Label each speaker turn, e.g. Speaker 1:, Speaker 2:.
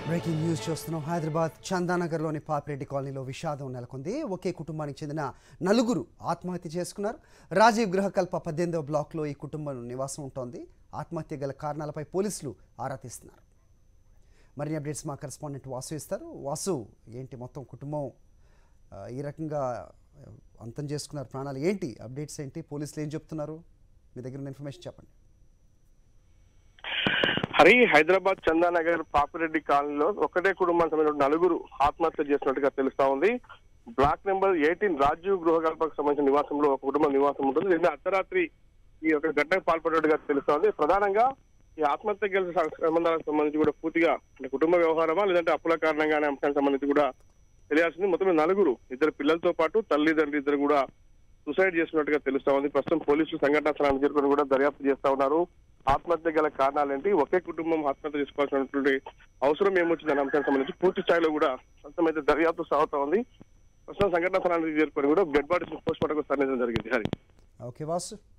Speaker 1: breaking news చూస్తున్నాం హైదరాబాద్ చందానగర్లోని పాపిరెడ్డి కాలనీలో విషాదం నెలకొంది ఒకే కుటుంబానికి చెందిన నలుగురు ఆత్మహత్య చేసుకున్నారు రాజీవ్ గృహకల్ప పద్దెనిమిదవ బ్లాక్లో ఈ కుటుంబం నివాసం ఉంటోంది ఆత్మహత్య గల కారణాలపై పోలీసులు ఆరా తీస్తున్నారు మరిన్ని అప్డేట్స్ మా కరెస్పాండెంట్ వాసు ఇస్తారు వాసు ఏంటి మొత్తం కుటుంబం ఆ, ఈ రకంగా ఆ, అంతం చేసుకున్నారు ప్రాణాలు ఏంటి అప్డేట్స్ ఏంటి పోలీసులు ఏం చెప్తున్నారు మీ దగ్గర ఉన్న ఇన్ఫర్మేషన్ చెప్పండి
Speaker 2: హరి హైదరాబాద్ చందానగర్ పాపిరెడ్డి కాలనీలో ఒకటే కుటుంబానికి సంబంధించిన నలుగురు ఆత్మహత్య చేసినట్టుగా తెలుస్తా ఉంది బ్లాక్ నెంబర్ ఎయిటీన్ రాజీవ్ గృహకల్పకు సంబంధించిన నివాసంలో ఒక కుటుంబం నివాసం ఉంటుంది నిన్న అర్ధరాత్రి ఈ యొక్క ఘటనకు పాల్పడినట్టుగా తెలుస్తా ఉంది ప్రధానంగా ఈ ఆత్మహత్య గల సంబంధాలకు సంబంధించి కూడా పూర్తిగా అంటే కుటుంబ వ్యవహారమా లేదంటే అప్పుల కారణంగా అనే అంశానికి సంబంధించి కూడా తెలియాల్సింది మొత్తం మీద నలుగురు ఇద్దరు పిల్లలతో పాటు తల్లిదండ్రులు ఇద్దరు కూడా సూసైడ్ చేసినట్టుగా తెలుస్తా ఉంది ప్రస్తుతం పోలీసులు సంఘటనా స్థలానికి చేరుకొని కూడా దర్యాప్తు చేస్తా ఉన్నారు ఆత్మహత్య గల కారణాలేంటి ఒకే కుటుంబం ఆత్మహత్య చేసుకోవాల్సినటువంటి అవసరం ఏమొచ్చిందనే అంశానికి సంబంధించి పూర్తి స్థాయిలో కూడా ప్రస్తుతం అయితే దర్యాప్తు సాగుతా ఉంది ప్రస్తుతం సంఘటనా స్థలానికి చేరుకొని కూడా డెడ్ బాడీస్ పోస్ట్ మార్టం తరలించడం జరిగింది హరి
Speaker 1: ఓకే వాసు